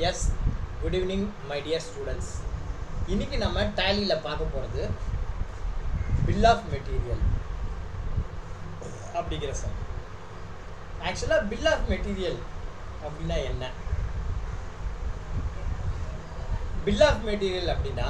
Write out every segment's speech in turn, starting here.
S good evening my dear students இன்னைக்கு நம்ம டேலியில் பார்க்க போகிறது பில் ஆஃப் மெட்டீரியல் அப்படிங்கிற சார் ஆக்சுவலாக பில் ஆஃப் மெட்டீரியல் அப்படின்னா என்ன பில் ஆஃப் மெட்டீரியல் அப்படின்னா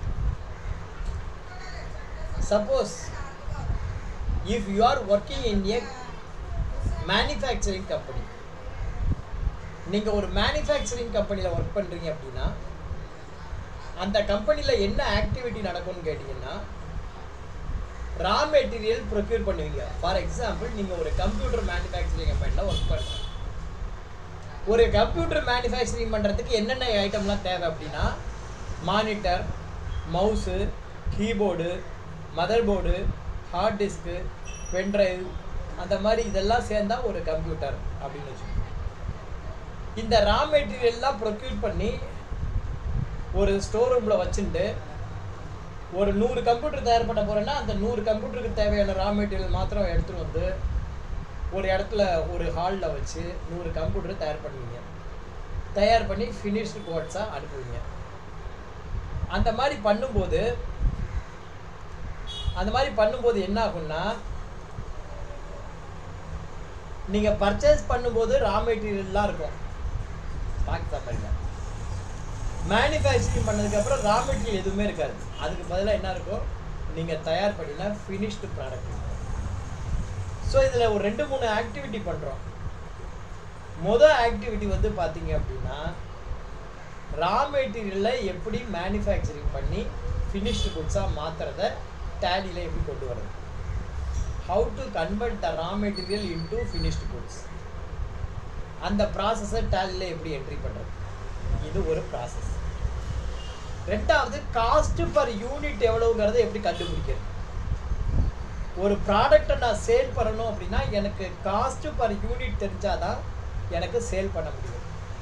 suppose if you are working in a manufacturing company நீங்கள் ஒரு மேனுஃபேக்சரிங் கம்பெனியில் ஒர்க் பண்ணுறீங்க அப்படின்னா அந்த கம்பெனியில் என்ன ஆக்டிவிட்டி நடக்கும்னு கேட்டிங்கன்னா ரா மெட்டீரியல் ப்ரொக்யூர் பண்ணுவீங்க ஃபார் எக்ஸாம்பிள் நீங்கள் ஒரு கம்ப்யூட்டர் மேனுஃபேக்சரிங் கம்பெனியில் ஒர்க் பண்ணுறீங்க ஒரு கம்ப்யூட்டர் மேனுஃபேக்சரிங் பண்ணுறதுக்கு என்னென்ன ஐட்டம்லாம் தேவை அப்படின்னா monitor mouse keyboard mother board hard disk pen drive அந்த மாதிரி இதெல்லாம் சேர்ந்தா ஒரு கம்ப்யூட்டர் அப்படின்னு வச்சுக்கோங்க இந்த ரா மெட்டீரியல்லாம் ப்ரொக்யூர் பண்ணி ஒரு ஸ்டோர் ரூமில் வச்சுட்டு ஒரு நூறு கம்ப்யூட்டர் தயார் பண்ண போகிறேன்னா அந்த நூறு கம்ப்யூட்டருக்கு தேவையான ரா மெட்டீரியல் மாத்திரம் எடுத்துகிட்டு வந்து ஒரு இடத்துல ஒரு ஹாலில் வச்சு நூறு கம்ப்யூட்டர் தயார் பண்ணுவீங்க தயார் பண்ணி ஃபினிஷ்டு கோட்ஸாக அனுப்புவீங்க அந்த மாதிரி பண்ணும்போது அந்த மாதிரி பண்ணும்போது என்ன ஆகும்னா நீங்கள் பர்ச்சேஸ் பண்ணும்போது ரா மெட்டீரியல்லாம் இருக்கும் பார்க்க பாருங்க மேனுஃபேக்சரிங் பண்ணதுக்கப்புறம் ரா மெட்டீரியல் எதுவுமே இருக்காது அதுக்கு பதிலாக என்ன இருக்கும் நீங்கள் தயார் பண்ணினா ஃபினிஷ்டு ப்ராடக்ட் ஸோ இதில் ஒரு ரெண்டு மூணு ஆக்டிவிட்டி பண்ணுறோம் மொதல் ஆக்டிவிட்டி வந்து பார்த்தீங்க அப்படின்னா ரா மெட்டீரியலை எப்படி மேனுஃபேக்சரிங் பண்ணி ஃபினிஷ்டு குட்ஸாக மாற்றுறத டேலியில் எப்படி கொண்டு வரது how to convert the raw material into finished goods அந்த ப்ராசஸை டேலியில் எப்படி என்ட்ரி பண்ணுறது இது ஒரு ப்ராசஸ் ரெண்டாவது காஸ்ட் பர் யூனிட் எவ்வளவுங்கிறத எப்படி கண்டுபிடிக்கிறது ஒரு ப்ராடக்டை நான் சேல் பண்ணணும் அப்படின்னா எனக்கு காஸ்ட் பர் யூனிட் தெரிஞ்சாதான் எனக்கு சேல் பண்ண முடியும்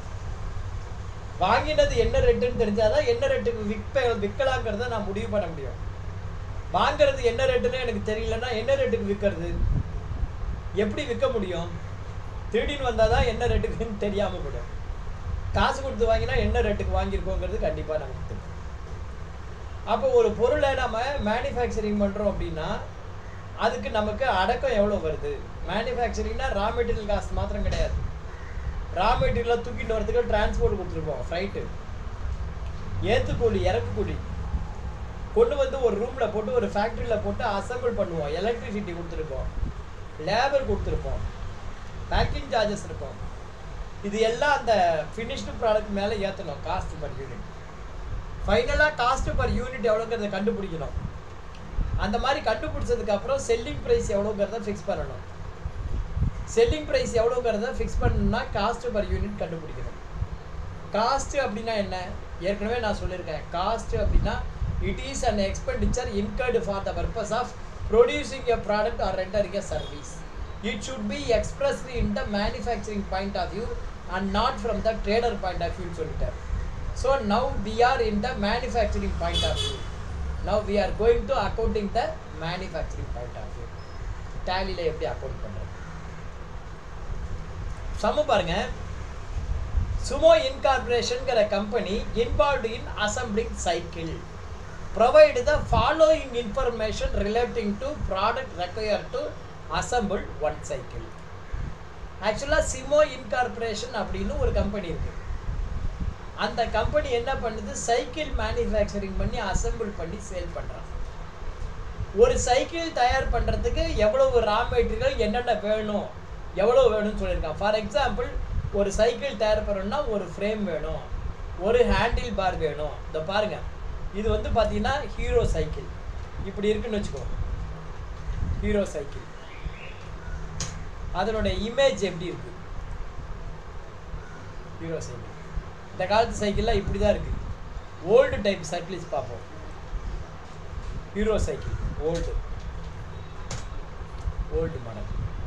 வாங்கினது என்ன ரேட்டுன்னு தெரிஞ்சாதான் என்ன ரேட்டுக்கு விற்ப விற்கலாங்கிறத நான் முடிவு பண்ண முடியும் வாங்குறது என்ன ரேட்டுன்னு எனக்கு தெரியலன்னா என்ன ரேட்டுக்கு விற்கிறது எப்படி விற்க முடியும் திருடின்னு வந்தால் தான் என்ன ரேட்டுக்குன்னு தெரியாமல் போயிடும் காசு கொடுத்து வாங்கினா என்ன ரேட்டுக்கு வாங்கியிருக்கோங்கிறது கண்டிப்பாக நமக்கு தெரியும் அப்போ ஒரு பொருளை நம்ம மேனுஃபேக்சரிங் பண்ணுறோம் அப்படின்னா அதுக்கு நமக்கு அடக்கம் எவ்வளோ வருது மேனுஃபேக்சரிங்னா ரா மெட்டீரியல் காஸ்ட் மாத்திரம் கிடையாது ரா மெட்டீரியலை தூக்கிட்டு வரதுக்கு டிரான்ஸ்போர்ட் கொடுத்துருப்போம் ஃப்ளைட்டு ஏற்றுக்கூலி இறக்குக்கூலி கொண்டு வந்து ஒரு ரூமில் போட்டு ஒரு ஃபேக்ட்ரியில் போட்டு அசம்பிள் பண்ணுவோம் எலக்ட்ரிசிட்டி கொடுத்துருப்போம் லேபர் கொடுத்துருப்போம் பேக்கிங் சார்ஜஸ் இருக்கும் இது எல்லாம் அந்த ஃபினிஷ்டு ப்ராடக்ட் மேலே ஏற்றணும் காஸ்ட் பர் யூனிட் ஃபைனலாக காஸ்ட் பர் யூனிட் எவ்வளோங்கிறத கண்டுபிடிக்கணும் அந்த மாதிரி கண்டுபிடிச்சதுக்கு அப்புறம் செல்லிங் ப்ரைஸ் எவ்வளோங்கிறத ஃபிக்ஸ் பண்ணணும் செல்லிங் ப்ரைஸ் எவ்வளோங்கிறத ஃபிக்ஸ் பண்ணணும்னா காஸ்ட் பர் யூனிட் கண்டுபிடிக்கணும் காஸ்ட் அப்படின்னா என்ன ஏற்கனவே நான் சொல்லியிருக்கேன் காஸ்ட் அப்படின்னா it is an expenditure incurred for the purpose of producing a product or rendering a service it should be expressly in the manufacturing point of view and not from the trader point of வியூன்னு சொல்லிட்டார் so now we are in the manufacturing point of view now we are going to accounting the manufacturing point of view டேலியில் எப்படி account பண்ணுறது சம பாருங்க Sumo இன்கார்பரேஷன்கிற company involved in assembling cycle provide the following information relating to product require to assemble one cycle ஆக்சுவலாக Sumo incorporation அப்படின்னு ஒரு company இருக்குது அந்த கம்பெனி என்ன பண்ணுது சைக்கிள் மேனுஃபேக்சரிங் பண்ணி அசம்பிள் பண்ணி சேல் பண்ணுறான் ஒரு சைக்கிள் தயார் பண்ணுறதுக்கு எவ்வளவு ரா மெட்டீரியல் என்னென்ன வேணும் எவ்வளோ வேணும்னு சொல்லியிருக்கான் ஃபார் எக்ஸாம்பிள் ஒரு சைக்கிள் தயார் பண்ணணும்னா ஒரு ஃப்ரேம் வேணும் ஒரு ஹேண்டில் பார் வேணும் இந்த பாருங்க இது வந்து பார்த்தீங்கன்னா ஹீரோ சைக்கிள் இப்படி இருக்குன்னு வச்சுக்கோ ஹீரோ சைக்கிள் அதனோட இமேஜ் எப்படி இருக்கு ஹீரோ சைக்கிள் இந்த காலத்து சைக்கிள்லாம் இப்படி தான் இருக்கு ஓல்டு டைப் சைக்கிள்ஸ் பார்ப்போம் Hero cycle old old model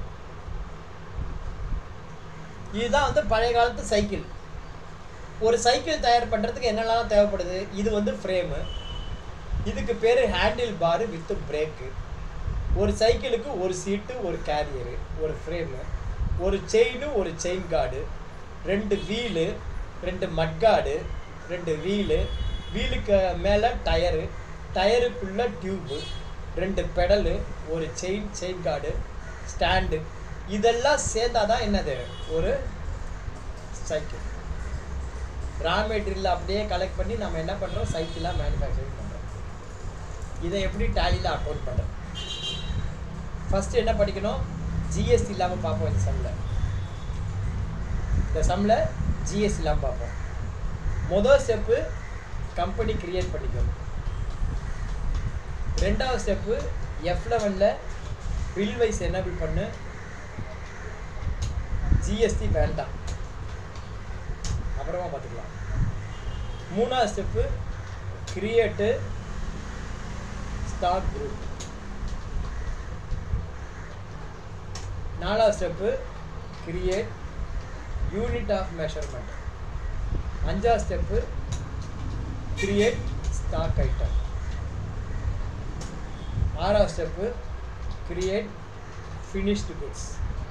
இதுதான் வந்து பழைய காலத்து சைக்கிள் ஒரு சைக்கிள் தயார் பண்ணுறதுக்கு என்னெல்லாம் தேவைப்படுது இது வந்து ஃப்ரேமு இதுக்கு பேர் ஹேண்டில் பாரு வித் பிரேக்கு ஒரு சைக்கிளுக்கு ஒரு சீட்டு ஒரு கேரியரு ஒரு ஃப்ரேமு ஒரு செயின் ஒரு செயின் கார்டு ரெண்டு வீலு ரெண்டு மட்கார்டு ரெண்டு வீலு வீலுக்கு மேலே டயரு டயருக்குள்ள டியூபு ரெண்டு பெடலு ஒரு செயின் செயின் கார்டு ஸ்டாண்டு இதெல்லாம் சேர்ந்தாதான் என்னது ஒரு சைக்கிள் ரா மெட்டீரியல் அப்படியே கலெக்ட் பண்ணி நம்ம என்ன பண்ணுறோம் சைக்கிளாக மேனுஃபேக்சரிங் பண்ணுறோம் இதை எப்படி டேலியில் அக்கௌண்ட் பண்ணுறோம் ஃபஸ்ட்டு என்ன படிக்கணும் ஜிஎஸ்டி இல்லாமல் பார்ப்போம் இந்த சம்மில் இந்த சம்மில் ஜிஎஸ்டி இல்லாமல் பார்ப்போம் மொதல் ஸ்டெப்பு கம்பெனி கிரியேட் பண்ணிக்கணும் ரெண்டாவது ஸ்டெப்பு எஃப் லெவனில் பில் வைஸ் எனபிள் பண்ணு ஜிஎஸ்டி வேண்டாம் அப்புறமா பார்த்துக்கலாம் மூணாவது ஸ்டெப்பு கிரியேட்டு ஸ்டாக் குரூப் நாலாவது step create unit of measurement அஞ்சாவது ஸ்டெப்பு கிரியேட் ஸ்டாக் ஐட்டம் ஆறாவது ஸ்டெப்பு கிரியேட் ஃபினிஷ்டு குட்ஸ்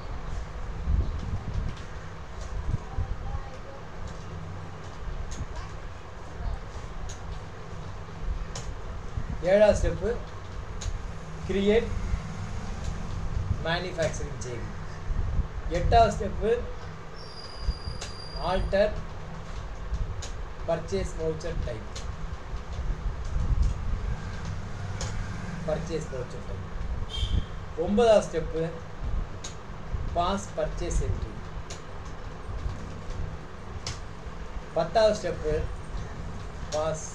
ஏழாவது ஸ்டெப்பு கிரியேட் மேனுஃபேக்சரிங் செயின் எட்டாவது step alter purchase voucher type purchase voucher type ஒன்பதாவது ஸ்டெப்பு பாஸ் பர்ச்சேஸ் என்ட்ரி பத்தாவது step pass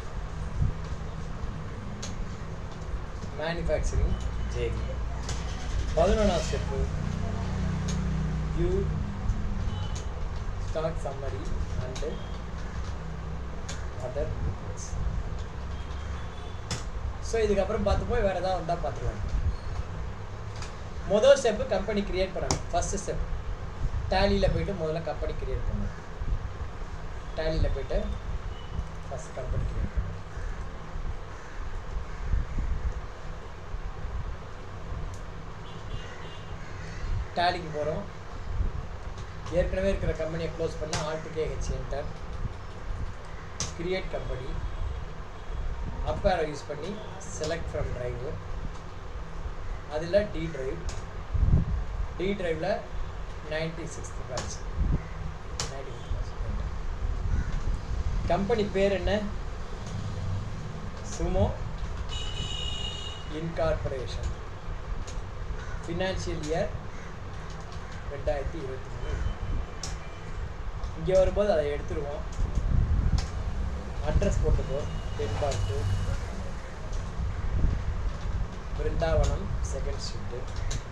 manufacturing JD பதினொன்றாவது step view stock summary and other reports so இதுக்கப்புறம் பார்த்து போய் வேறு ஏதாவது வந்தால் பார்த்துருவாங்க முதல் ஸ்டெப்பு கம்பெனி கிரியேட் பண்ணணும் ஃபஸ்ட்டு ஸ்டெப் டேலியில் போயிட்டு முதல்ல கம்பெனி கிரியேட் பண்ணணும் டேலியில் போயிட்டு ஃபஸ்ட் கம்பெனி கிரியேட் பண்ணணும் டேலிக்கு போகிறோம் ஏற்கனவே இருக்கிற கம்பெனியை க்ளோஸ் பண்ணால் alt KH enter create company அப்பேரை யூஸ் பண்ணி செலக்ட் ஃப்ரம் டிரைவு அதில் டி டிரைவ் டி டிரைவில் ninety sixth batch ninety company பேர் என்ன சுமோ இன்கார்பரேஷன் ஃபினான்ஷியல் இயர் ரெண்டாயிரத்தி இருபத்தி மூணு இங்கே வரும்போது அதை எடுத்துருவோம் அட்ரஸ் போட்டுக்கோ தென்பார்க்கு பிருந்தாவனம் செகண்ட் ஸ்ட்ரீட்டு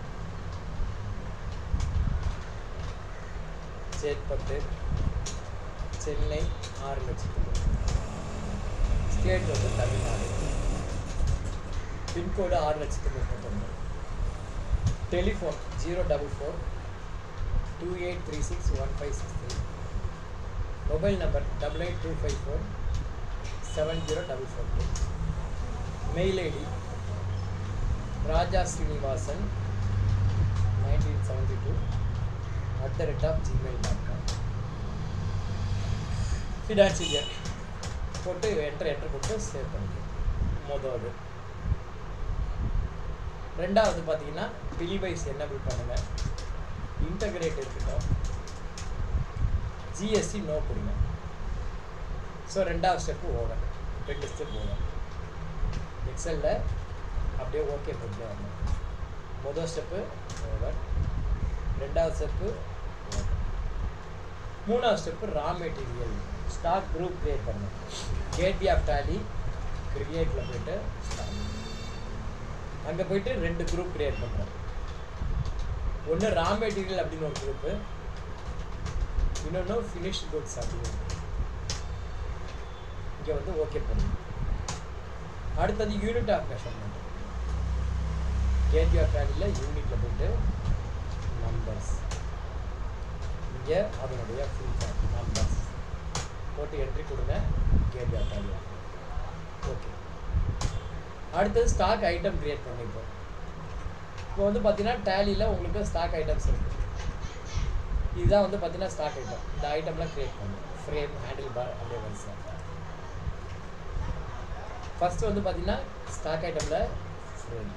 சேத்பட்டு சென்னை ஆறு லட்சத்துக்கு ஸ்டேட் வந்து தமிழ்நாடு பின்கோடு ஆறு லட்சத்து முப்பத்தொன்று telephone zero double four two eight three six one five six three mobile number double eight two five four seven zero double four two mail ID Raja Srinivasan nineteen seventy two at the rate of Gmail dot com financial year போட்டு enter enter போட்டு save பண்ணிக்கோ மொதல் ரெண்டாவது பார்த்தீங்கன்னா bill wise enable பண்ணுங்கள் integrate இருக்கட்டும் GST no கொடுங்க so ரெண்டாவது ஸ்டெப்பு ஓவர் ரெண்டு ஸ்டெப் ஓவர் எக்ஸலில் அப்படியே ஓகே போட்டு வரணும் முதல் ஸ்டெப்பு ஓவர் ரெண்டாவது ஸ்டெப்பு ஓவர் மூணாவது step raw material stock group create பண்ணணும் கேட்பி ஆஃப் டேலி கிரியேட்டில் போயிட்டு ஸ்டாக் அங்கே போயிட்டு ரெண்டு குரூப் கிரியேட் பண்ணுறோம் ஒன்று ரா மெட்டீரியல் அப்படின்னு ஒரு குரூப்பு இன்னொன்று ஃபினிஷ் குட்ஸ் அப்படின்னு இங்கே வந்து ஓகே பண்ணணும் அடுத்தது unit of measurement gateway of டேலியில் யூனிட்டில் போயிட்டு நம்பர்ஸ் இங்கே அதனுடைய ஃபுல் ஃபார்ம் நம்பர்ஸ் போட்டு என்ட்ரி கொடுங்க கேட்வி ஆஃப் டேலி ஓகே அடுத்தது ஸ்டாக் ஐட்டம் கிரியேட் பண்ணிப்போம் இப்போ வந்து பார்த்தீங்கன்னா டேலியில் உங்களுக்கு ஸ்டாக் ஐட்டம்ஸ் இருக்குது இதுதான் வந்து பார்த்தீங்கன்னா ஸ்டாக் ஐட்டம் இந்த ஐட்டம்லாம் கிரியேட் பண்ணும் ஃப்ரேம் ஹேண்டில் பார் அப்படியே வரிசை ஃபர்ஸ்ட் வந்து பார்த்தீங்கன்னா ஸ்டாக் ஐட்டமில் ஃப்ரேம்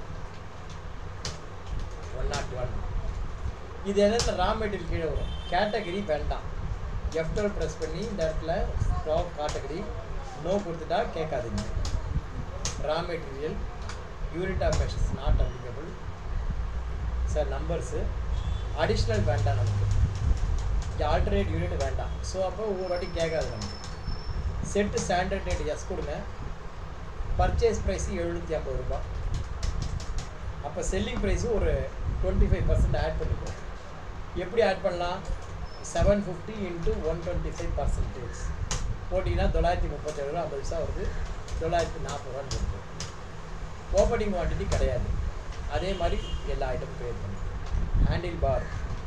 ஒன் நாட் ஒன் இது என்னென்ன ரா மெட்டீரியல் கீழே வரும் கேட்டகரி வேண்டாம் எஃப் டுவெல் ப்ரெஸ் பண்ணி இந்த இடத்துல ஸ்டாக் கேட்டகரி நோ கொடுத்துட்டா கேட்காதீங்க raw material unit of measures not applicable sir numbers additional வேண்டாம் நமக்கு இங்கே ஆல்டர்னேட் யூனிட் வேண்டாம் ஸோ அப்போ ஒவ்வொரு வாட்டி கேட்காது நமக்கு செட்டு ஸ்டாண்டர்ட் ரேட் எஸ் கொடுங்க பர்ச்சேஸ் ப்ரைஸ் எழுநூற்றி ஐம்பது ரூபாய் அப்போ செல்லிங் ப்ரைஸு ஒரு டுவெண்ட்டி ஃபைவ் பர்சன்ட் ஆட் பண்ணிக்குவோம் எப்படி ஆட் பண்ணலாம் seven fifty into one twenty five percentage போட்டிங்கன்னா தொள்ளாயிரத்தி முப்பத்தேழு ரூபா ஐம்பது பைசா வருது தொள்ளாயிரத்தி நாற்பது ரூபான்னு இருக்கு ஓப்பனிங் குவான்டிட்டி கிடையாது அதே மாதிரி எல்லா ஐட்டமும் க்ரியேட் பண்ணி handle bar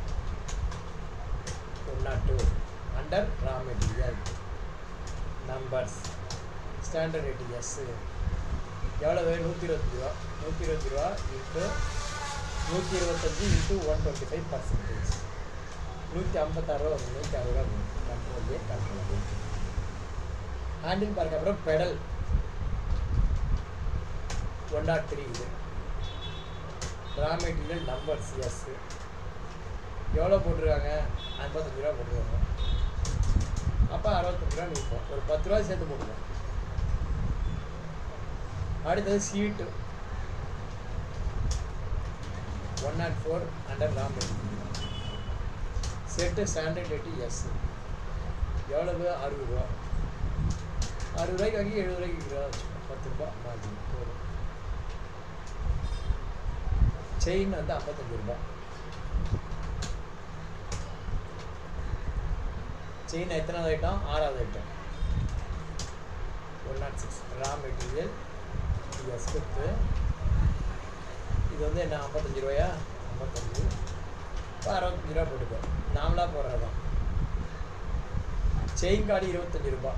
one nought two under raw material numbers standard rate yes எவ்வளவு நூற்றி இருபத்தஞ்சி ரூபா நூற்றி இருபத்தி ரூபா இன்ட்டு நூற்றி இருபத்தஞ்சி into one twenty five percentage நூற்றி ஐம்பத்தாறு ரூபா வரும் நூற்றி அறுபது ரூபா வரும் control A control A handle பார்க்க அப்புறம் பெடல் ஒன் நாட் த்ரீ இது ரா மெட்டீரியல் நம்பர்ஸ் எஸ் எவ்வளோ போட்டிருக்காங்க ஐம்பத்தஞ்சு ரூபா போட்டிருக்காங்க அப்போ அறுபத்தஞ்சு ரூபா நிற்போம் ஒரு பத்து ரூபா சேர்த்து போட்டுருவோம் அடுத்தது seat one nought four under raw material set standard rate yes எவ்வளவு அறுபது ரூபா அறுபது ரூபாய்க்கு வாங்கி எழுபது ரூபாய்க்கு விற்கிறதா வச்சுக்கோங்க பத்து ரூபா மார்ஜின் போதும் செயின் வந்து ஐம்பத்தஞ்சு ரூபா செயின் எத்தனாவது ஐட்டம் ஆறாவது item one nought six raw material yes கொடுத்து இது வந்து என்ன ஐம்பத்தஞ்சு ரூபாயா ஐம்பத்தஞ்சு இப்போ அறுபத்தஞ்சு ரூபா போட்டுக்கோ நாமளாக போடுறது தான் செயின் கார்டு இருபத்தஞ்சி ரூபா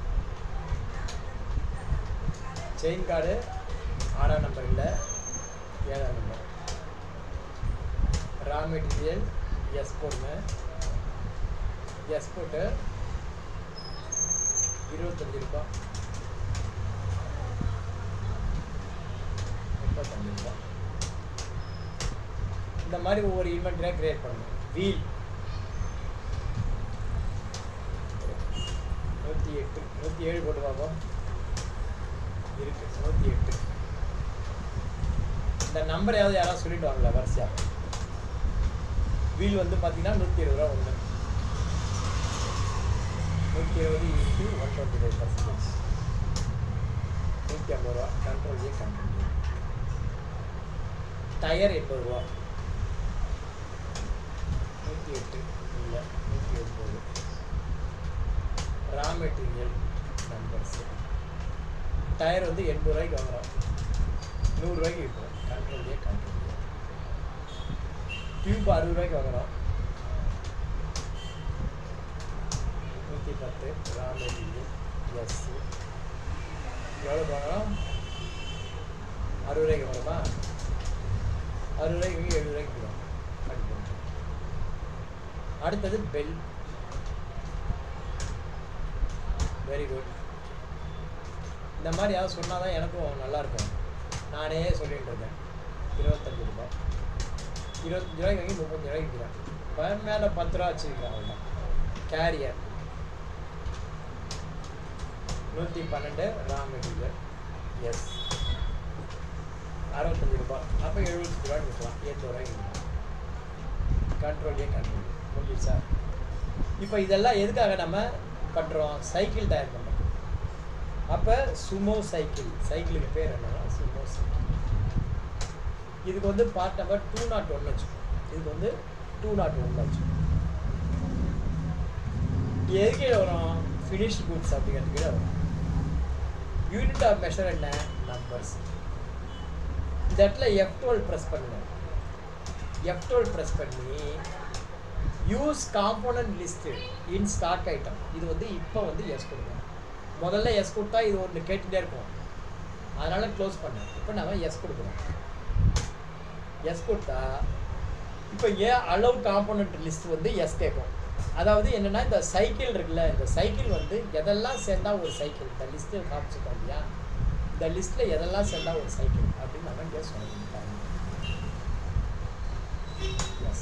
செயின் கார்டு ஆறாம் நம்பர் இல்லை ஏழாம் நம்பர் ரா மெட்டீரியல் எஸ் போடுங்க எஸ் போட்டு இருபத்தஞ்சி ரூபா முப்பத்தஞ்சு ரூபா இந்த மாதிரி ஒவ்வொரு இன்வென்டரியாக கிரியேட் பண்ணணும் வீல் நூற்றி எட்டு நூற்றி ஏழு போட்டு பார்ப்போம் இருக்கு நூற்றி எட்டு இந்த நம்பர் யாவது யாராவது சொல்லிட்டு வாங்கல வரிசையா வீல் வந்து பார்த்தீங்கன்னா நூற்றி இருபது ரூபா ஒன்று நூற்றி இருபது into one twenty five percentage நூற்றி ஐம்பது ரூபா control A control A tyre எண்பது ரூபா நூற்றி எட்டு இல்லை நூற்றி ஒம்பது ரா மெட்டீரியல் நம்பர்ஸு டயர் வந்து எண்பது ரூபாய்க்கு வாங்குறோம் நூறுரூவாய்க்கு விற்போம் control A control A tube அறுபது ரூபாய்க்கு வாங்குறோம் நூற்றி பத்து ரா மெட்டீரியல் எஸ் எவ்வளோ வாங்குறோம் அறுபது ரூபாய்க்கு வாங்குறோமா அறுபது ரூபாய்க்கு வாங்கி எழுபது ரூபாய்க்கு விற்கிறோம் அப்படி போட்டு. அடுத்தது பெல் வெரி குட் இந்த மாதிரி யாராவது சொன்னால் தான் எனக்கும் நல்லா இருக்கும் நானே சொல்லிட்டு இருக்கேன் இருபத்தஞ்சு ரூபாய் இருபத்தஞ்சு ரூபாய்க்கு வாங்கி முப்பத்தஞ்சு ரூபாய்க்கு விற்கிறேன் இப்போ மேலே பத்து ரூபா வச்சுருக்கிறேன் அவ்வளோதான் கேரியர் நூற்றி பன்னெண்டு ரா மெட்டீரியல் எஸ் அறுபத்தஞ்சு ரூபாய் அப்போ எழுபத்தஞ்சு ரூபாய்க்கு விற்கலாம் எண்பது ரூபாய்க்கு விற்கலாம் கண்ட்ரோல் ஏ கண்ட்ரோல் முடிஞ்சிச்சா இப்போ இதெல்லாம் எதுக்காக நம்ம பண்ணுறோம் சைக்கிள் டயர் பண்ணுறோம் அப்போ சுமோ சைக்கிள் சைக்கிளுக்கு பேர் என்னன்னா சுமோ சைக்கிள் இதுக்கு வந்து part number two nought one வச்சுக்கோம் இதுக்கு வந்து டூ நாட் ஒன் வச்சுக்கோம் எது கீழே வரும் ஃபினிஷ்ட் குட்ஸ் அப்படிங்கிறது கீழே வரும் யூனிட் ஆஃப் மெஷர் என்ன நம்பர்ஸ் இந்த இடத்துல எஃப் டுவெல் ப்ரெஸ் பண்ணுங்க எஃப் டுவெல் ப்ரெஸ் பண்ணி use component list in stock item இது வந்து இப்போ வந்து எஸ் கொடுங்க முதல்ல எஸ் கொடுத்தா இது ஒன்று கேட்டுகிட்டே இருக்கும் அதனால் க்ளோஸ் பண்ணேன் இப்போ நம்ம எஸ் கொடுக்குறோம் எஸ் கொடுத்தா இப்போ ஏன் அலோவ் காம்போனன்ட் லிஸ்ட் வந்து எஸ் கேட்கும் அதாவது என்னன்னா இந்த சைக்கிள் இருக்குல்ல இந்த சைக்கிள் வந்து எதெல்லாம் சேர்ந்தா ஒரு சைக்கிள் இந்த லிஸ்ட்டு காமிச்சிருக்கோம் இல்லையா இந்த லிஸ்ட்டில் எதெல்லாம் சேர்ந்தா ஒரு சைக்கிள் அப்படின்னு நம்ம இங்கே சொல்லணும் எஸ்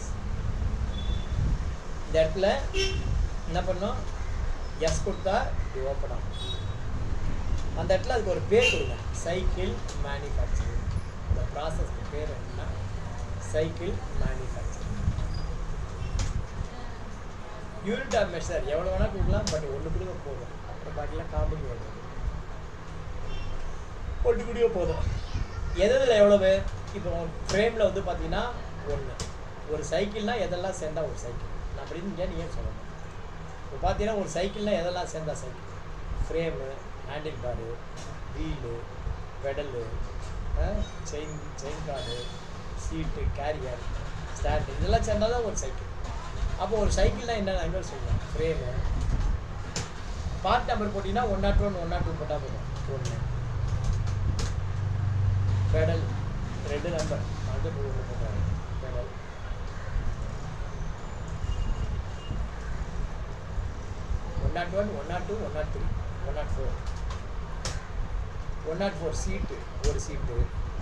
இந்த இடத்துல என்ன பண்ணோம் எஸ் கொடுத்தா இது ஓப்பன் ஆகும் அந்த இடத்துல அதுக்கு ஒரு பேர் கொடுங்க சைக்கிள் மேனுஃபேக்சரிங் இந்த ப்ராசஸ்க்கு பேர் என்னன்னா cycle manufacturing unit of measure எவ்வளோ வேணால் கொடுக்கலாம் பட் ஒன்று கொடுங்க போதும் அப்புறம் பாக்கிலாம் காமெடி வருது ஒன்று குடியோ போதும் எது எதில் எவ்வளவு இப்போ ஃப்ரேமில் வந்து பார்த்தீங்கன்னா ஒன்று ஒரு சைக்கிள்னால் எதெல்லாம் சேர்ந்தா ஒரு சைக்கிள் நான் அப்படின்னு இங்கே நீங்கள் சொல்லணும் இப்போ பார்த்தீங்கன்னா ஒரு சைக்கிள்னால் எதெல்லாம் சேர்ந்தா cycle frame handle bar wheel pedal chain chain guard seat carrier stand இதெல்லாம் சேர்ந்தால் தான் ஒரு சைக்கிள் அப்போ ஒரு சைக்கிள்னால் என்ன நாங்கள் சொல்லலாம் ஃப்ரேமு பார்ட் நம்பர் போட்டிங்கன்னா one nought one one nought two போட்டால் போதும் ஒன்று பெடல் ரெண்டு நம்பர் அது ஒன்று போட்டாரு pedal one nought one one nought two one nought three one nought four one nought four seat ஒரு seat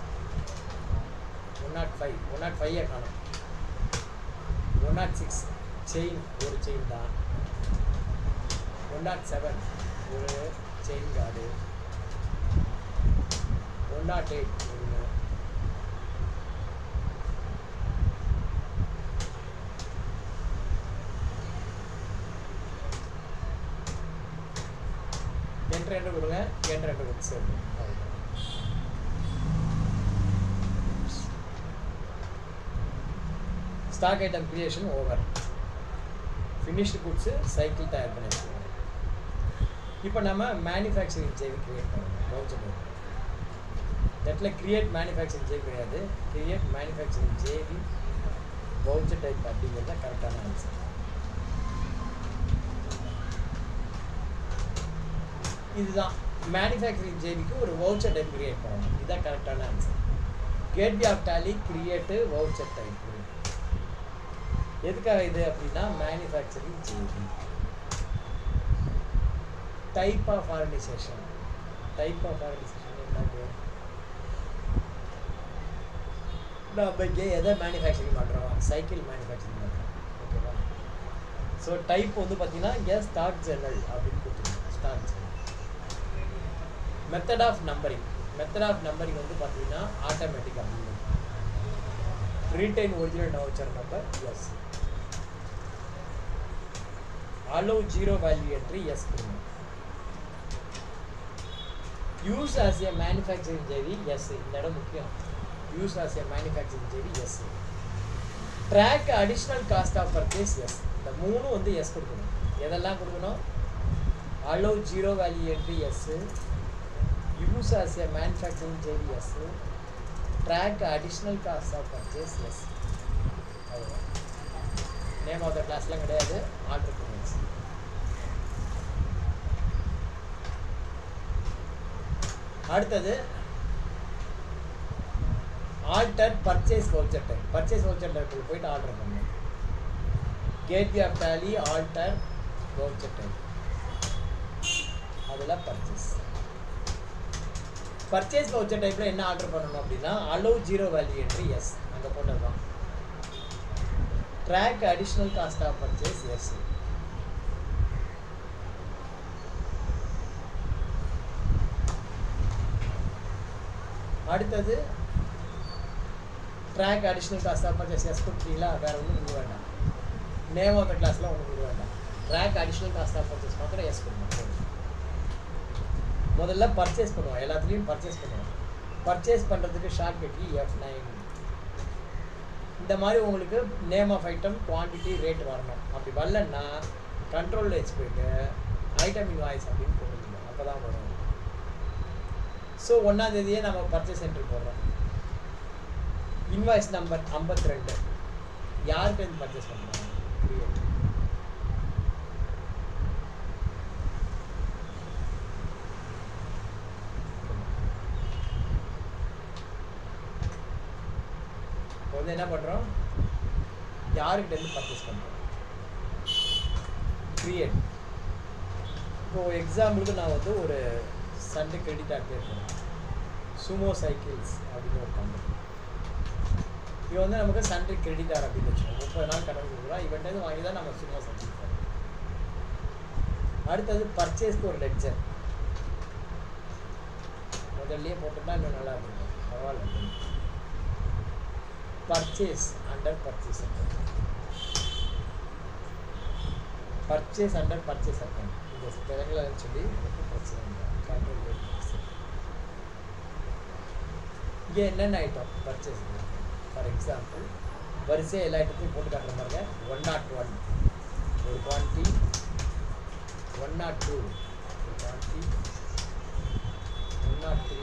one nought five one nought ஃபைவே காணும் ஒன் நாட் சிக்ஸ் செயின் ஒரு செயின் தான் ஒன் நாட் செவன் ஒரு chain guard one nought eight ஒன்று enter enter கொடுங்க enter enter கொடுத்து சேர்ந்து stock item creation over finished goods cycle தயார் பண்ணி வச்சுருக்கோம் இப்போ நம்ம மேனுஃபேக்சரிங் ஜேவி கிரியேட் பண்ணணும் வவுச்சர் இடத்துல கிரியேட் மேனுஃபேக்சரிங் ஜேவி கிடையாது create manufacturing JV voucher type அப்படிங்கிறது தான் கரெக்டான ஆன்சர் இதுதான் மேனுஃபேக்சரிங் ஜேவிக்கு ஒரு வவுச்சர் டைப் கிரியேட் பண்ணணும் இதுதான் கரெக்டான answer gateway of Tally create voucher type எதுக்காக இது அப்படின்னா manufacturing JV type of organisation type of organisation என்னது நம்ம இங்கே எதை மேனுஃபேக்சரிங் பண்ணுறோம் சைக்கிள் மேனுஃபேக்சரிங் பண்ணுறோம் ஓகேவா ஸோ டைப் வந்து பார்த்தீங்கன்னா இங்கே ஸ்டாக் ஜெர்னல் அப்படின்னு கொடுத்துருக்கோம் stock journal method of numbering method of numbering வந்து பார்த்தீங்கன்னா ஆட்டோமேட்டிக் அப்படின்னு retain original voucher number yes allow zero value entry yes கொடுங்க use as a manufacturing JV yes இந்த இடம் முக்கியம் use as a manufacturing JV yes track additional cost of purchase yes இந்த மூணும் வந்து எஸ் கொடுக்கணும் எதெல்லாம் கொடுக்கணும் allow zero value entry yes use as a manufacturing JV yes track additional cost of purchase yes அவ்வளோதான் நேம் ஆஃப் த கிளாஸ்லாம் கிடையாது order பண்ணுங்க அடுத்தது alter purchase voucher type purchase voucher type போயிட்டு ஆர்டர் பண்ணுங்க gateway of Tally alter voucher type அதில் purchase purchase voucher டைப்பில் என்ன ஆர்டர் பண்ணணும் அப்படின்னா allow zero value entry yes அங்கே போட்டது தான் track additional cost of purchase yes அடுத்தது track additional cost of purchase yes கொடுத்தீங்களா வேறு ஒன்றும் கொடுக்க வேண்டாம் நேம் ஆஃப் த கிளாஸ்லாம் ஒன்றும் கொடுக்க வேண்டாம் track additional cost of purchase மாத்திரம் எஸ் கொடுக்கணும் முதல்ல பர்ச்சேஸ் பண்ணுவோம் எல்லாத்துலேயும் பர்ச்சேஸ் பண்ணுவோம் பர்ச்சேஸ் பண்ணுறதுக்கு ஷார்ட் கட்டி எஃப் நைன் இந்த மாதிரி உங்களுக்கு name of item quantity rate வரணும் அப்படி வரலன்னா கண்ட்ரோல் ஹெச் போயிட்டு ஐட்டம் இன்வாய்ஸ் அப்படின்னு போட்டுக்கணும் அப்போ தான் வரும் ஸோ ஒன்றாந்தேதியே நம்ம பர்ச்சேஸ் என்ட்ரி போடுறோம் இன்வாய்ஸ் நம்பர் ஐம்பத்தி ரெண்டு யாருக்கு இருந்து பர்ச்சேஸ் பண்ணுறாங்க கிரியேட் இப்போ வந்து என்ன பண்ணுறோம் யாருக்கிட்ட இருந்து பர்ச்சேஸ் பண்ணுறோம் கிரியேட் இப்போ எக்ஸாம்பிளுக்கு நான் வந்து ஒரு சண்டே கிரெடிட் கார்டு பே பண்ணேன் சுமோ சைக்கிள்ஸ் அப்படின்னு ஒரு கம்பெனி இது வந்து நமக்கு சண்டே கிரெடிட் கார்டு அப்படின்னு வச்சுக்கோங்க முப்பது நாள் கடன் கொடுக்குறோம் இவன்ட்டு வாங்கி தான் நம்ம சுமோ சைக்கிள் அடுத்தது பர்ச்சேஸ்க்கு ஒரு லெட்ஜர் முதல்லயே போட்டோம்னா இன்னும் நல்லா இருக்கும் பரவாயில்ல purchase under purchase purchase under purchase account இந்த கிழங்குல சொல்லி எனக்கு பிரச்சனை இல்லை calculate பண்ணி. இங்கே என்னென்ன ஐட்டம் பர்ச்சேஸ் ஃபார் எக்ஸாம்பிள் வரிசையாக எல்லா ஐட்டத்தையும் போட்டு காட்டுற பாருங்க ஒன் நாட் ஒன் ஒரு குவான்டிட்டி ஒன் நாட் டூ ஒரு quantity one nought three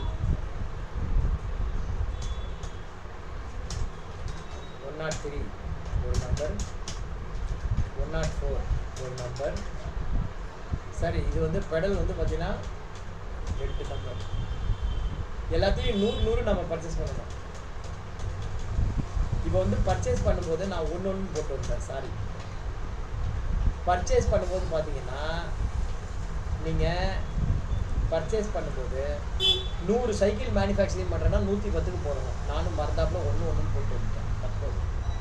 one nought three ஒரு நம்பர் ஒன் நாட் ஃபோர் ஒரு நம்பர் சரி இது வந்து பெடல் வந்து பார்த்தீங்கன்னா எட்டு நம்பர் எல்லாத்தையும் நூறு நூறு நம்ம பர்ச்சேஸ் பண்ணணும் இப்போ வந்து பர்ச்சேஸ் பண்ணும்போது நான் ஒன்று ஒன்று போட்டு வந்தேன் சாரி பர்ச்சேஸ் பண்ணும்போது பார்த்தீங்கன்னா நீங்கள் பர்ச்சேஸ் பண்ணும்போது நூறு சைக்கிள் மேனுஃபேக்சரிங் பண்ணுறேன்னா நூற்றி பத்துக்கு போடணும் நானும் மறந்தாப்புல ஒன்று ஒன்று போட்டு வந்துட்டேன் தப்பு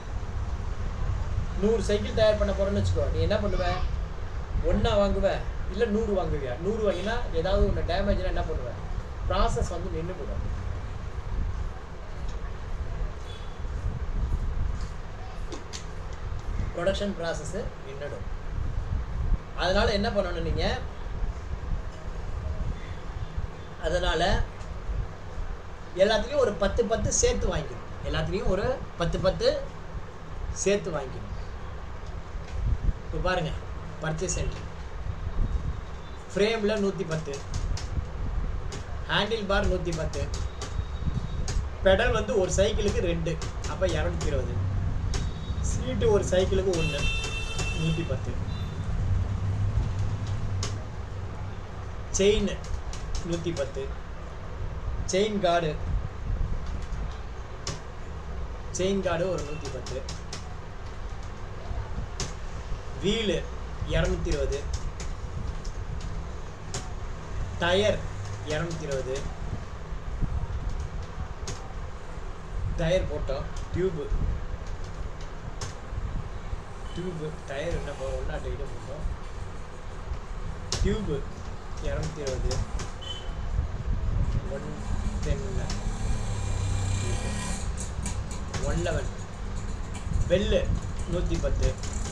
நூறு சைக்கிள் தயார் பண்ண போகிறேன்னு வச்சுக்கோ நீ என்ன பண்ணுவ ஒன்றா வாங்குவ இல்லை நூறு வாங்குவியா நூறு வாங்கினா ஏதாவது ஒன்று டேமேஜ்னா என்ன பண்ணுவ ப்ராசஸ் வந்து நின்று போடும் ப்ரொடக்ஷன் ப்ராசஸ்ஸு நின்றுடும் அதனால என்ன பண்ணணும் நீங்கள் அதனால் எல்லாத்துலேயும் ஒரு பத்து பத்து சேர்த்து வாங்கிக்கணும் எல்லாத்துலேயும் ஒரு பத்து பத்து சேர்த்து வாங்கிக்கணும் இப்போ பாருங்கள் பர்ச்சேஸ் என்ட்ரி ஃப்ரேமில் நூற்றி பத்து ஹேண்டில் பார் நூற்றி பத்து பெடல் வந்து ஒரு சைக்கிளுக்கு ரெண்டு அப்போ இரநூத்தி இருபது சீட்டு ஒரு சைக்கிளுக்கு ஒன்று நூற்றி பத்து செயின் நூற்றி பத்து செயின் கார்டு செயின் கார்டு ஒரு நூற்றி பத்து வீலு இரநூத்தி இருபது டயர் இரநூத்தி இருபது டயர் போட்டோம் டியூபு டியூபு டயர் என்ன போ ஒன்றா டைட்டு போட்டோம் டியூபு இரநூத்தி இருபது one ten one eleven bell நூற்றி பத்து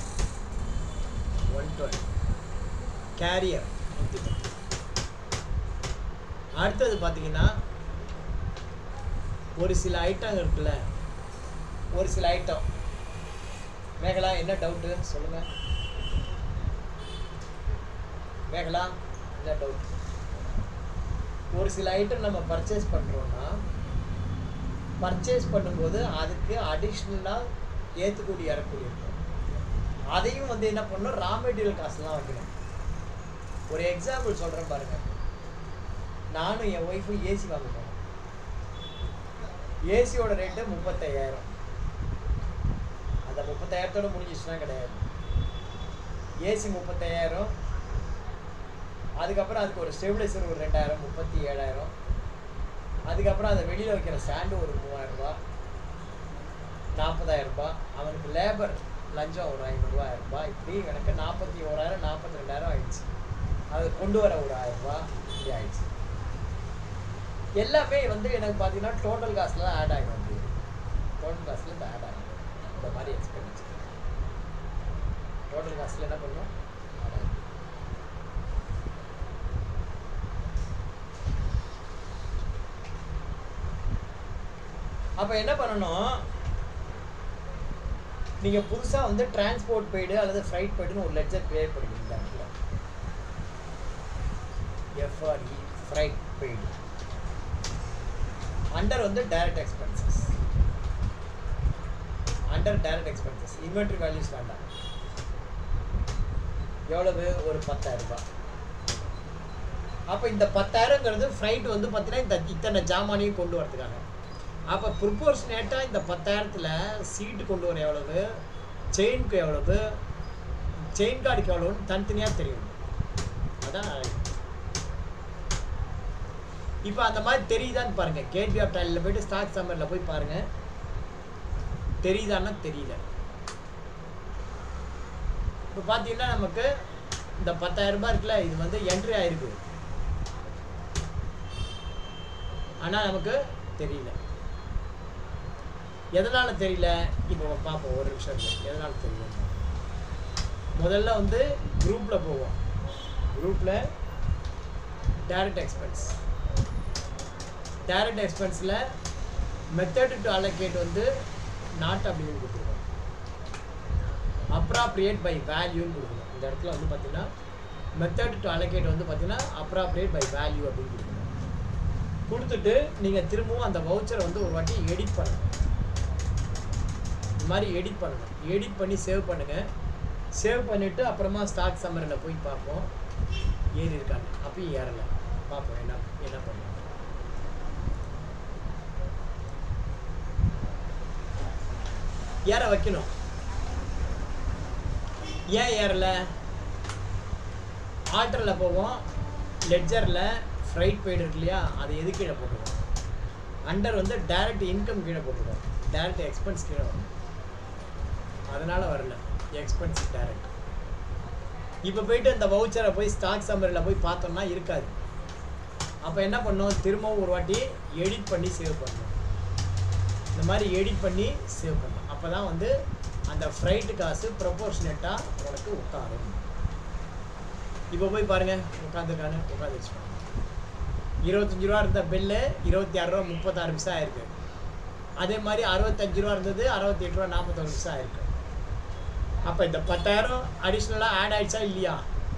ஒன் டுவெல் கேரியர் நூற்றி பத்து அடுத்தது பார்த்தீங்கன்னா ஒரு சில ஐட்டம் இருக்குல்ல ஒரு சில ஐட்டம் மேகலா என்ன டவுட்டு சொல்லுங்க மேகலா என்ன டவுட் ஒரு சில ஐட்டம் நம்ம பர்ச்சேஸ் பண்ணுறோன்னா பர்ச்சேஸ் பண்ணும்போது அதுக்கு அடிஷ்னலாக ஏற்றுக்கூடி இறக்கூடி இருக்கும் அதையும் வந்து என்ன பண்ணணும் ரா மெட்டீரியல் காசுலாம் வைக்கணும் ஒரு எக்ஸாம்பிள் சொல்கிறேன் பாருங்க நானும் என் ஒய்ஃபும் ஏசி வாங்க போனோம் ஏசியோட ரேட்டு முப்பத்தையாயிரம் அந்த முப்பத்தாயிரத்தோட முடிஞ்சிச்சுன்னா கிடையாது ஏசி முப்பத்தையாயிரம் அதுக்கப்புறம் அதுக்கு ஒரு ஸ்டெபிளைசர் ஒரு ரெண்டாயிரம் முப்பத்தி ஏழாயிரம் அதுக்கப்புறம் அதை வெளியில் வைக்கிற ஸ்டாண்டு ஒரு மூவாயிரம் ரூபாய் நாற்பதாயிரம் ரூபாய் அவனுக்கு லேபர் லஞ்சம் ஒரு ஐநூறுரூவா ஆயிரம் ரூபாய் இப்படி எனக்கு நாற்பத்தி ஓராயிரம் நாற்பத்தி ரெண்டாயிரம் ஆயிடுச்சு அதை கொண்டு வர ஒரு ஆயிரம் ரூபாய் இப்படி ஆயிடுச்சு எல்லாமே வந்து எனக்கு பார்த்தீங்கன்னா டோட்டல் காசில் தான் ஆட் ஆகிடும் வந்து டோட்டல் காசில் இந்த ஆட் ஆகும் இந்த மாதிரி எக்ஸ்பெண்டிச்சர் டோட்டல் காசில் என்ன பண்ணும் add ஆகும். அப்போ என்ன பண்ணணும் நீங்கள் புதுசாக வந்து டிரான்ஸ்போர்ட் பெய்டு அல்லது ஃப்ரைட் பெய்டுன்னு ஒரு லெட்ஜர் கிரியேட் பண்ணிக்கிறீங்க இந்த இடத்துல எஃப்ஆர்இ ஃப்ரைட் பெய்டு அண்டர் வந்து direct expenses under direct expenses inventory values வேண்டாம் எவ்வளவு ஒரு பத்தாயிரம் ரூபாய் அப்போ இந்த பத்தாயிரங்கிறது ஃப்ரைட் வந்து பார்த்தீங்கன்னா இந்த இத்தனை ஜாமானையும் கொண்டு வரதுக்காக அப்போ ப்ரொப்போர்ஷனேட்டாக இந்த பத்தாயிரத்தில் சீட்டு கொண்டு வர எவ்வளவு செயினுக்கு எவ்வளவு செயின் கார்டுக்கு எவ்வளோன்னு தனித்தனியாக தெரியும் அதான் இப்போ அந்த மாதிரி தெரியுதான்னு பாருங்க கேட்வி ஆஃப் டைலில் போயிட்டு ஸ்டாக் சம்மரில் போய் பாருங்க தெரியுதான்னா தெரியல இப்போ பார்த்தீங்கன்னா நமக்கு இந்த பத்தாயிரம் ரூபாய் இருக்குல்ல இது வந்து என்ட்ரி ஆயிருக்கு ஆனால் நமக்கு தெரியல எதனால தெரியல இப்போ பார்ப்போம் ஒரு நிமிஷம் இருக்கு எதனால தெரியல முதல்ல வந்து குரூப்பில் போவோம் குரூப்பில் டைரக்ட் எக்ஸ்பென்ஸ் டைரக்ட் எக்ஸ்பென்ஸில் மெத்தட் டு அலோகேட் வந்து நாட் அப்படின்னு கொடுத்துருக்கோம் அப்ராப்ரியேட் பை வேல்யூன்னு கொடுக்கணும் இந்த இடத்துல வந்து பார்த்தீங்கன்னா மெத்தட் டு அலோகேட் வந்து பார்த்தீங்கன்னா அப்ராப்ரியேட் பை வேல்யூ அப்படின்னு கொடுக்கணும் கொடுத்துட்டு நீங்கள் திரும்பவும் அந்த வவுச்சரை வந்து ஒரு வாட்டி எடிட் பண்ணணும் இந்த மாதிரி எடிட் பண்ணணும் எடிட் பண்ணி சேவ் பண்ணுங்கள் சேவ் பண்ணிவிட்டு அப்புறமா ஸ்டாக் சம்மரில் போய் பார்ப்போம் ஏறி இருக்காங்க அப்பயும் ஏறலை பார்ப்போம் என்ன என்ன பண்ணுவோம் ஏற வைக்கணும் ஏன் ஏறல ஆல்டரில் போவோம் லெட்ஜரில் ஃப்ரைட் பெய்டு இருக்கு இல்லையா அதை எது கீழே போட்டுருவோம் அண்டர் வந்து டைரக்ட் இன்கம் கீழே போட்டுருவோம் டைரக்ட் எக்ஸ்பென்ஸ் கீழே வரும் அதனால் வரல எக்ஸ்பென்ஸ் டைரக்ட் இப்போ போயிட்டு இந்த வவுச்சரை போய் ஸ்டாக் சம்மரில் போய் பார்த்தோம்னா இருக்காது அப்போ என்ன பண்ணோம் திரும்பவும் ஒரு வாட்டி எடிட் பண்ணி சேவ் பண்ணணும் இந்த மாதிரி எடிட் பண்ணி சேவ் பண்ணணும் அப்போ தான் வந்து அந்த ஃப்ரைட்டு காசு ப்ரொபோர்ஷனேட்டாக உனக்கு உட்காரும் இப்போ போய் பாருங்க உட்காந்துருக்கானு உட்காந்துச்சு பாருங்க இருபத்தஞ்சு ரூபா இருந்த பில்லு இருபத்தி ஆறு ரூபா முப்பத்தாறு நிமிஷம் ஆயிருக்கு அதே மாதிரி அறுபத்தஞ்சு ரூபா இருந்தது அறுபத்தி எட்டு ரூபா நாற்பத்தொரு நிமிஷம் ஆயிருக்கு அப்போ இந்த பத்தாயிரம் அடிஷ்னலாக ஆட் ஆயிடுச்சா இல்லையா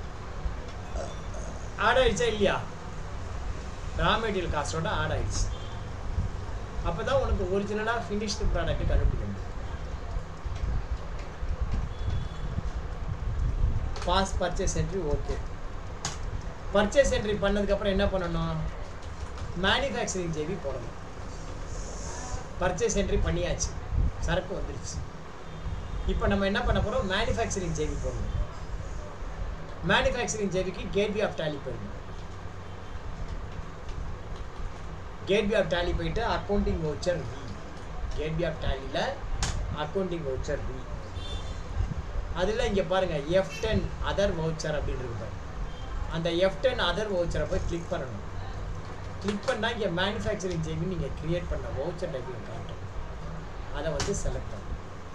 ஆட் ஆயிடுச்சா இல்லையா ரா மெட்டீரியல் காஸ்ட்டோட ஆட் ஆயிடுச்சு அப்போ தான் உனக்கு ஒரிஜினலாக ஃபினிஷ்டு ப்ராடக்ட் கண்டுபிடிக்க முடியும் boss purchase entry okay purchase entry பண்ணதுக்கப்புறம் என்ன பண்ணணும் மேனுஃபேக்சரிங் ஜேவி போடணும் பர்ச்சேஸ் என்ட்ரி பண்ணியாச்சு சரக்கு வந்துருச்சு இப்போ நம்ம என்ன பண்ண போகிறோம் மேனுஃபேக்சரிங் ஜேவி போடணும் மேனுஃபேக்சரிங் ஜேவிக்கு கேட்வே ஆஃப் டேலி போயிடணும் கேட்வே ஆஃப் டேலி போயிட்டு accounting voucher V gateway of டேலியில் அக்கௌண்டிங் வவுச்சர் வி அதில் இங்கே பாருங்கள் எஃப் டென் அதர் வவுச்சர் அப்படின்னு இருக்கு பாருங்க அந்த எஃப் டென் அதர் வவுச்சரை போய் கிளிக் பண்ணணும் கிளிக் பண்ணால் இங்கே மேனுஃபேக்சரிங் ஜேவி நீங்கள் க்ரியேட் பண்ண வவுச்சர் டைப்பிங் காட்டும் அதை வந்து செலக்ட் பண்ணணும்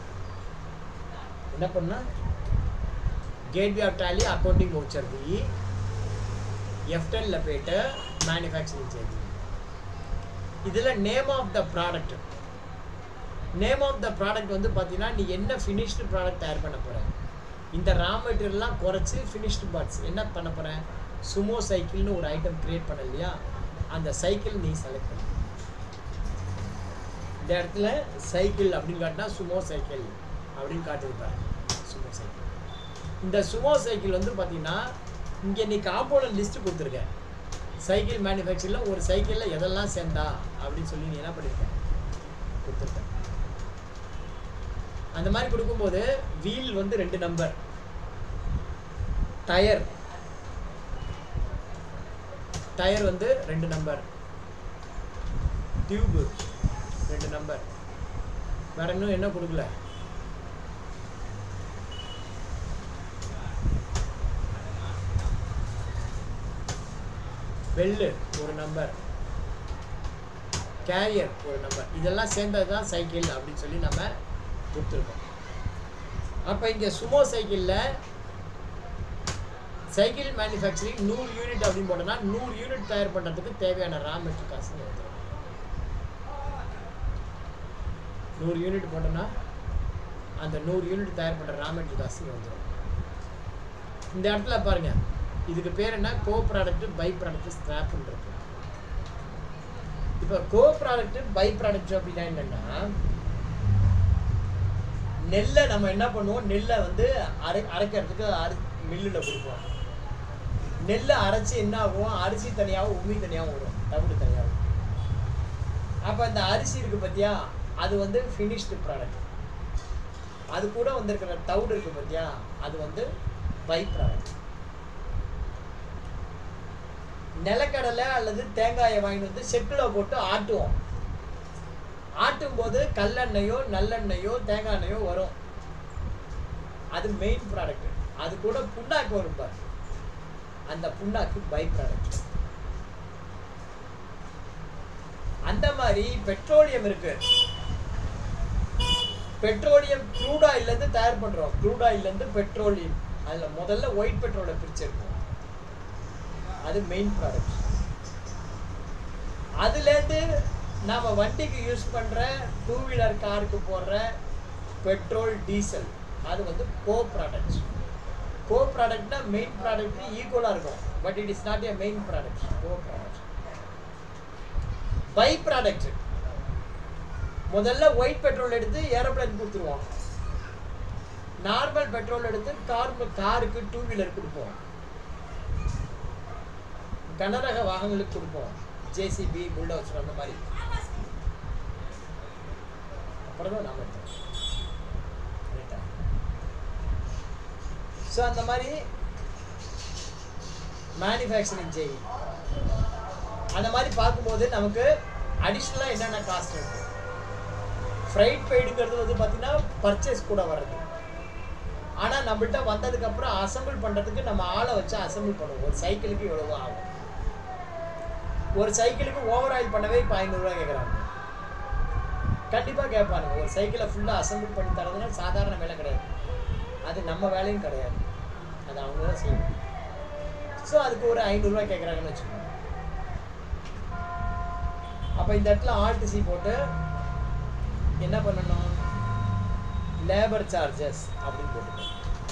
என்ன பண்ணால் gateway of Tally accounting voucher V F டென்னில் போயிட்டு மேனுஃபேக்சரிங் ஜேவி இதில் name of the product name of the product வந்து பார்த்தீங்கன்னா நீ என்ன ஃபினிஷ்டு ப்ராடக்ட் தயார் பண்ண போகிற இந்த ரா மெட்டீரியல்லாம் குறைச்சி ஃபினிஷ்டு பார்ட்ஸ் என்ன பண்ண போகிற சுமோ சைக்கிள்னு ஒரு ஐட்டம் கிரியேட் பண்ண இல்லையா அந்த சைக்கிள் நீ செலக்ட் பண்ண இந்த இடத்துல சைக்கிள் அப்படின்னு காட்டினா சுமோ சைக்கிள் அப்படின்னு காட்டியிருப்பாரு சுமோ சைக்கிள் இந்த சுமோ சைக்கிள் வந்து பார்த்தீங்கன்னா இங்கே நீ காம்போனன்ட் லிஸ்ட்டு கொடுத்துருக்க சைக்கிள் மேனுஃபேக்சரில் ஒரு சைக்கிளில் எதெல்லாம் சேர்ந்தா அப்படின்னு சொல்லி நீ என்ன பண்ணியிருக்க கொடுத்துருக்க அந்த மாதிரி கொடுக்கும்போது வீல் வந்து ரெண்டு நம்பர் டயர் டயர் வந்து ரெண்டு நம்பர் டியூபு ரெண்டு நம்பர் வேற இன்னும் என்ன கொடுக்கல வெல்லு ஒரு நம்பர் கேரியர் ஒரு நம்பர் இதெல்லாம் சேர்ந்தது தான் சைக்கிள் அப்படின்னு சொல்லி நம்ம கொடுத்துருக்கோம் அப்போ இங்கே சுமோ சைக்கிளில் சைக்கிள் மேனுஃபேக்சரிங் நூறு யூனிட் அப்படின்னு போட்டோம்னா நூறு யூனிட் தயார் பண்ணுறதுக்கு தேவையான ரா மெட்டீரியல் காசு வந்துடும் நூறு யூனிட் போட்டோம்னா அந்த நூறு யூனிட் தயார் பண்ணுற ரா மெட்டீரியல் காசு வந்துடும் இந்த இடத்துல பாருங்க இதுக்கு பேர் என்ன கோ ப்ராடக்ட் பை ப்ராடக்ட் ஸ்கிராப்ன்றது இப்போ கோ ப்ராடக்ட் பை ப்ராடக்ட் அப்படின்னா என்னன்னா நெல்லை நம்ம என்ன பண்ணுவோம் நெல்லை வந்து அரை அரைக்கிறதுக்கு அரி மில்லில் கொடுப்போம் நெல்லை அரைச்சி என்ன ஆகும் அரிசி தனியாகவும் உமி தனியாகவும் வரும் தவிடு தனியாகவும் அப்போ அந்த அரிசி இருக்கு பார்த்தியா அது வந்து ஃபினிஷ்டு ப்ராடக்ட் அது கூட வந்திருக்கிற தவிடு இருக்கு பார்த்தியா அது வந்து பை ப்ராடக்ட் நிலக்கடலை அல்லது தேங்காயை வாங்கிட்டு வந்து செக்கில் போட்டு ஆட்டுவோம் ஆட்டும் போது கல்லெண்ணெயோ நல்லெண்ணெயோ தேங்காய் எண்ணெயோ வரும் அது மெயின் ப்ராடக்ட் அது கூட புண்ணாக்கு வரும் பாரு அந்த புண்ணாக்கு பை ப்ராடக்ட் அந்த மாதிரி பெட்ரோலியம் இருக்கு பெட்ரோலியம் க்ரூட் ஆயில்ல இருந்து தயார் பண்றோம் க்ரூட் ஆயில்ல இருந்து பெட்ரோலியம் அதுல முதல்ல ஒயிட் பெட்ரோலை பிரிச்சிருக்கோம் அது மெயின் ப்ராடக்ட் அதுல இருந்து நாம வண்டிக்கு யூஸ் பண்ற டூ வீலர் காருக்கு போடுற பெட்ரோல் டீசல் அது வந்து கோ ப்ராடக்ட் கோ ப்ராடக்ட்னா மெயின் ப்ராடக்ட் ஈக்குவலாக இருக்கும் but it is not a main product co product by product முதல்ல ஒயிட் பெட்ரோல் எடுத்து ஏரோப்ளேன் கொடுத்துருவோம் நார்மல் பெட்ரோல் எடுத்து கார் காருக்கு டூ வீலர் கொடுப்போம் கனரக வாகனங்களுக்கு கொடுப்போம் ஜேசிபி புல்டோசர் அந்த மாதிரி அப்புறம் தான் நாம எடுத்தோம் ஸோ அந்த மாதிரி மேனுஃபேக்சரிங் ஜெய் அந்த மாதிரி பார்க்கும்போது நமக்கு அடிஷ்னலாக என்னென்ன காஸ்ட் இருக்கு ஃப்ரைட் பெய்டுங்கிறது வந்து பார்த்தீங்கன்னா பர்ச்சேஸ் கூட வர்றது ஆனால் நம்மள்ட்ட வந்ததுக்கப்புறம் அசம்பிள் பண்ணுறதுக்கு நம்ம ஆளை வச்சு அசம்பிள் பண்ணுவோம் ஒரு சைக்கிளுக்கு எவ்வளவு ஆகும் ஒரு சைக்கிளுக்கு ஓவர் ஆயில் பண்ணவே இப்போ ஐநூறுரூவா கேட்குறாங்க கண்டிப்பாக கேட்பானுங்க ஒரு சைக்கிளை ஃபுல்லாக அசம்பிள் பண்ணி தரதுன்னா சாதாரண வேலை கிடையாது அது நம்ம வேலையும் கிடையாது அது அவங்க தான் செய்யணும் ஸோ அதுக்கு ஒரு ஐநூறுரூவா கேட்குறாங்கன்னு வச்சுக்கோங்க அப்போ இந்த இடத்துல ஆர்டிசி போட்டு என்ன பண்ணணும் லேபர் சார்ஜஸ் அப்படின்னு போட்டுக்கணும்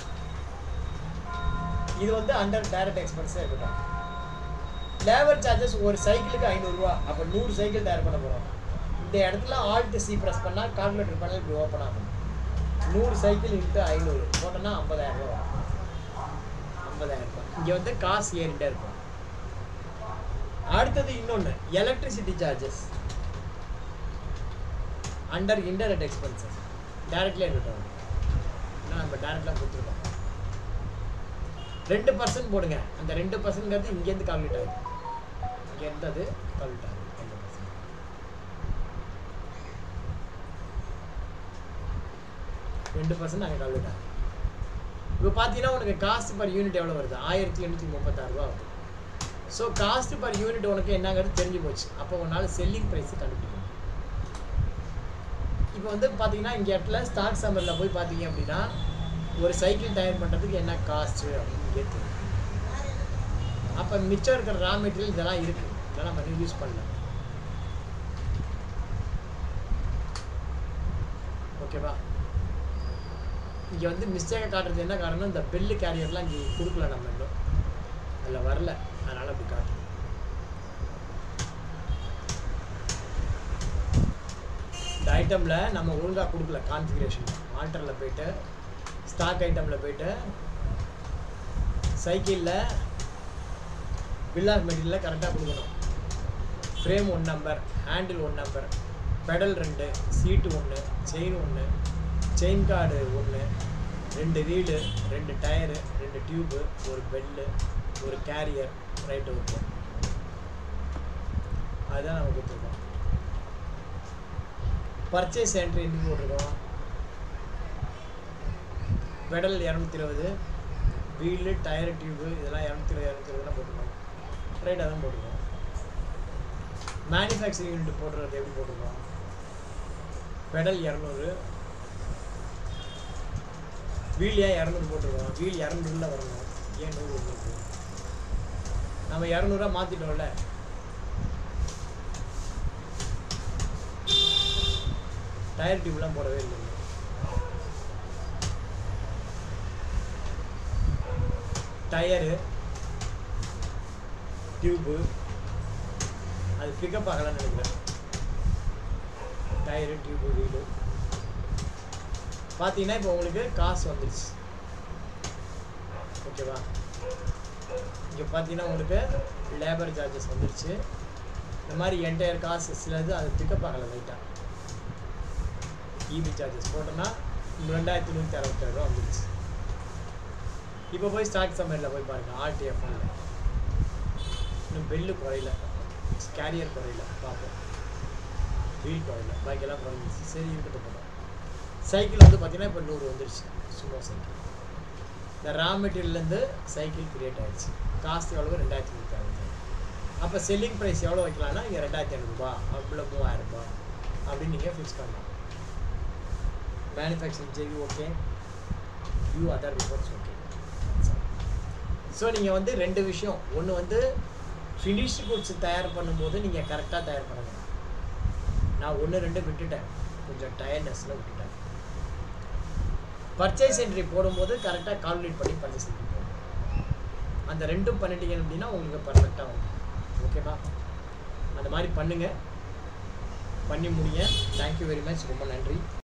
இது வந்து அண்டர் டைரக்ட் எக்ஸ்பென்ஸாக இருக்கட்டும் லேபர் சார்ஜஸ் ஒரு சைக்கிளுக்கு ஐநூறுரூவா அப்போ நூறு சைக்கிள் தயார் பண்ண போகிறோம் இந்த இடத்துல ஆல்ட் சி ப்ரெஸ் பண்ணால் கால்குலேட்டர் பண்ணால் இப்படி ஓப்பன் ஆகும் நூறு சைக்கிள் இன்ட்டு ஐநூறு போட்டோன்னா ஐம்பதாயிரம் ரூபா வரும் ஐம்பதாயிரம் ரூபாய் இங்கே வந்து காசு ஏறிட்டே இருக்கும் அடுத்தது இன்னொன்று electricity charges under internet expenses டேரக்ட்லேயே இருக்கட்டும் ஏன்னா நம்ம டேரக்டாக கொடுத்துருக்கோம் ரெண்டு பர்சன்ட் போடுங்க அந்த ரெண்டு பர்சன்ட்ங்கிறது இங்கேருந்து கால்குலேட் ஆகுது இங்கேருந்து அது கால்குலேட் ஆகுது ரெண்டு பர்சன்ட் ரெண்டு பர்சன்ட் அங்கே கால்குலேட் ஆகுது இப்போ பார்த்தீங்கன்னா உனக்கு காஸ்ட் பர் யூனிட் எவ்வளோ வருது ஆயிரத்தி எண்ணூற்றி முப்பத்தாறு ரூபா வருது ஸோ காஸ்ட் பர் யூனிட் உனக்கு என்னங்கிறது தெரிஞ்சு போச்சு அப்போ உன்னால் செல்லிங் ப்ரைஸ் கண்டுபிடிக்கணும் இப்போ வந்து பார்த்தீங்கன்னா இங்கே இடத்துல ஸ்டாக் சம்மரில் போய் பார்த்தீங்க அப்படின்னா ஒரு சைக்கிள் தயார் பண்ணுறதுக்கு என்ன காஸ்ட்டு அப்படின்னு இங்கே தெரியும் அப்போ மிச்சம் இருக்கிற ரா மெட்டீரியல் இதெல்லாம் இருக்குது இதெல்லாம் நம்ம இன்னும் யூஸ் பண்ணல ஓகேவா இங்கே வந்து மிஸ்டேக்கை காட்டுறது என்ன காரணம் இந்த பெல்லு கேரியர்லாம் இங்கே கொடுக்கல நம்ம இன்னும் அதில் வரல அதனால் அப்படி காட்டுது இந்த ஐட்டமில் நம்ம ஒழுங்காக கொடுக்கல கான்ஃபிகரேஷன் ஆல்டரில் போயிட்டு ஸ்டாக் ஐட்டமில் போயிட்டு சைக்கிளில் பில் ஆஃப் மெட்டீரியலில் கரெக்டாக கொடுக்கணும் frame one number handle one number pedal ரெண்டு சீட்டு ஒன்று செயின் ஒன்று செயின் கார்டு ஒன்று ரெண்டு வீலு ரெண்டு டயரு ரெண்டு டியூபு ஒரு பெல்லு ஒரு கேரியர் ரைட்டு இருக்கும் அதுதான் நம்ம கொடுத்துருக்கோம் பர்ச்சேஸ் என்ட்ரி எதுக்கு போட்டிருக்கோம் பெடல் இரநூத்தி இருபது வீலு டயரு டியூபு இதெல்லாம் இரநூத்தி இருபது இரநூத்தி இருபதுலாம் போட்டிருக்கோம் ரைட்டாக தான் போட்டிருக்கோம் மேனுஃபேக்சரிங் யூனிட் போடுறது எப்படி போட்டிருக்கோம் பெடல் இரநூறு வீல் ஏன் இரநூறு போட்டிருக்கோம் வீல் இரநூறுல வரணும் ஏன் நூறு வந்துருக்கு நம்ம இரநூறுவா மாற்றிட்டோம்ல டயர் டியூப்லாம் போடவே இல்லை டயரு டியூபு அது பிக்கப் ஆகலாம்னு நினைக்கிறேன் டயரு டியூபு வீடு பார்த்தீங்கன்னா இப்போ உங்களுக்கு காசு வந்துடுச்சு ஓகேவா இங்கே பார்த்தீங்கன்னா உங்களுக்கு லேபர் சார்ஜஸ் வந்துடுச்சு இந்த மாதிரி என்டையர் காசு சிலது அது பிக்கப் ஆகலை லைட்டாக இபி சார்ஜஸ் போட்டோன்னா ரெண்டாயிரத்தி நூற்றி அறுபத்தேழு ரூபா வந்துடுச்சு இப்போ போய் ஸ்டாக் சம்மரில் போய் பாருங்கள் ஆர்டிஎஃப் இன்னும் பெல்லு குறையல கேரியர் குறையல பார்ப்போம் வீல் குறையல பாக்கியெல்லாம் குறைஞ்சிச்சு சரி இருக்கட்டும் போதும் சைக்கிள் வந்து பார்த்தீங்கன்னா இப்போ நூறு வந்துடுச்சு சும்மா சைக்கிள் இந்த ரா மெட்டீரியல்லேருந்து சைக்கிள் கிரியேட் ஆயிடுச்சு காஸ்ட் எவ்வளவு ரெண்டாயிரத்தி நூற்றி அறுபது அப்போ செல்லிங் ப்ரைஸ் எவ்வளோ வைக்கலாம்னா இங்கே ரெண்டாயிரத்தி ஐநூறுரூபா அவ்வளோ மூவாயிரம் ரூபாய் அப்படின்னு நீங்கள் ஃபிக்ஸ் பண்ணலாம் manufacturing JV okay you other reports okay so நீங்கள் வந்து ரெண்டு விஷயம் ஒன்று வந்து ஃபினிஷ்டு குட்ஸ் தயார் பண்ணும்போது நீங்கள் கரெக்டாக தயார் பண்ணணும் நான் ஒன்று ரெண்டு விட்டுட்டேன் கொஞ்சம் டயர்னஸில் விட்டுட்டேன் பர்ச்சேஸ் என்ட்ரி போடும்போது கரெக்டாக கால்குலேட் பண்ணி பர்ச்சேஸ் என்ட்ரி போடணும் அந்த ரெண்டும் பண்ணிட்டீங்க அப்படின்னா உங்களுக்கு பர்ஃபெக்டாக வரும் ஓகேவா அந்த மாதிரி பண்ணுங்கள் பண்ணி முடிங்க தேங்க்யூ வெரி மச் ரொம்ப நன்றி